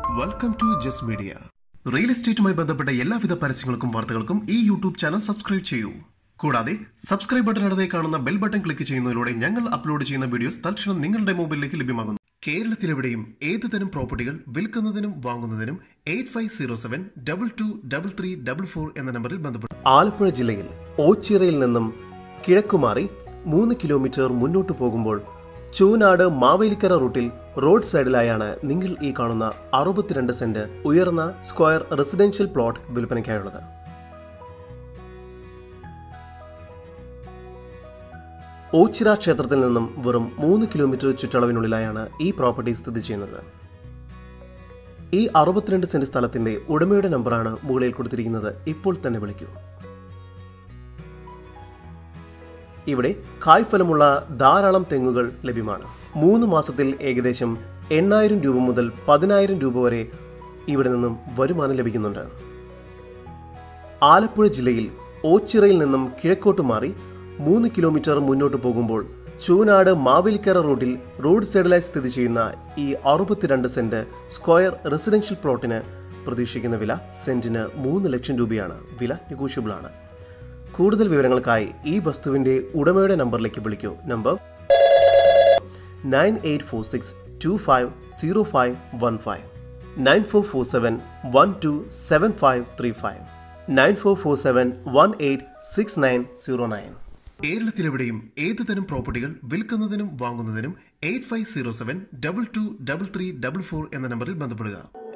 welcome to Jas media real എസ്റ്റേറ്റുമായി ബന്ധപ്പെട്ട എല്ലാവിധ പരസ്യങ്ങൾക്കും വാർത്തകൾക്കും ഈ യൂട്യൂബ് ചാനൽ സബ്സ്ക്രൈബ് ചെയ്യൂ കൂടാതെ സബ്സ്ക്രൈബ് ബട്ടൺ അടുത്തേ കാണുന്ന ബെൽ ബട്ടൺ ക്ലിക്ക് ചെയ്യുന്നതിലൂടെ ഞങ്ങൾ അപ്ലോഡ് ചെയ്യുന്ന വീഡിയോസ് തൽക്ഷണം നിങ്ങളുടെ മൊബൈലിലേക്ക് ലഭ്യമാകുന്നു കേരളത്തിലെവിടെയും ഏത് തരം പ്രോപ്പർട്ടികൾ വിൽക്കുന്നതിനും വാങ്ങുന്നതിനും eight five zero seven double two double three double four എന്ന നമ്പറിൽ ബന്ധപ്പെടും ആലപ്പുഴ ജില്ലയിൽ ഓച്ചിറയിൽ നിന്നും കിഴക്കുമാറി മൂന്ന് കിലോമീറ്റർ മുന്നോട്ട് പോകുമ്പോൾ ചൂനാട് മാവേലിക്കര റൂട്ടിൽ റോഡ് സൈഡിലായാണ് നിങ്ങൾ ഈ കാണുന്ന അറുപത്തിരണ്ട് സെന്റ് ഉയർന്ന സ്ക്വയർ റെസിഡൻഷ്യൽ പ്ലോട്ട് വിൽപ്പനയ്ക്കായുള്ളത് ഓച്ചിറ ക്ഷേത്രത്തിൽ നിന്നും വെറും മൂന്ന് കിലോമീറ്റർ ചുറ്റളവിനുള്ളിലായാണ് ഈ പ്രോപ്പർട്ടി സ്ഥിതി ചെയ്യുന്നത് ഈ അറുപത്തിരണ്ട് സെന്റ് സ്ഥലത്തിന്റെ ഉടമയുടെ നമ്പറാണ് മുകളിൽ കൊടുത്തിരിക്കുന്നത് ഇപ്പോൾ തന്നെ വിളിക്കൂ ഇവിടെ കായ്ഫലമുള്ള ധാരാളം തെങ്ങുകൾ ലഭ്യമാണ് മൂന്ന് മാസത്തിൽ ഏകദേശം എണ്ണായിരം രൂപ മുതൽ പതിനായിരം രൂപ വരെ ഇവിടെ നിന്നും വരുമാനം ലഭിക്കുന്നുണ്ട് ആലപ്പുഴ ജില്ലയിൽ ഓച്ചിറയിൽ നിന്നും കിഴക്കോട്ട് മാറി മൂന്ന് കിലോമീറ്റർ മുന്നോട്ട് പോകുമ്പോൾ ചൂനാട് മാവേലിക്കര റോഡിൽ റോഡ് സൈഡിലായി സ്ഥിതി ചെയ്യുന്ന ഈ അറുപത്തിരണ്ട് സെന്റ് സ്ക്വയർ റെസിഡൻഷ്യൽ പ്ലോട്ടിന് പ്രതീക്ഷിക്കുന്ന വില സെന്റിന് മൂന്ന് ലക്ഷം രൂപയാണ് വില നെഗോഷ്യബിൾ ആണ് കൂടുതൽ വിവരങ്ങൾക്കായി ഈ വസ്തുവിന്റെ ഉടമയുടെ നമ്പറിലേക്ക് വിളിക്കൂ number nine eight four six two five zero five one five nine four four seven one two seven five three five nine four four seven one eight six nine zero nine കേരളത്തിലെവിടെയും ഏത് തരം പ്രോപ്പർട്ടികൾ വിൽക്കുന്നതിനും വാങ്ങുന്നതിനും eight five zero seven double two double three double four എന്ന നമ്പറിൽ ബന്ധപ്പെടുക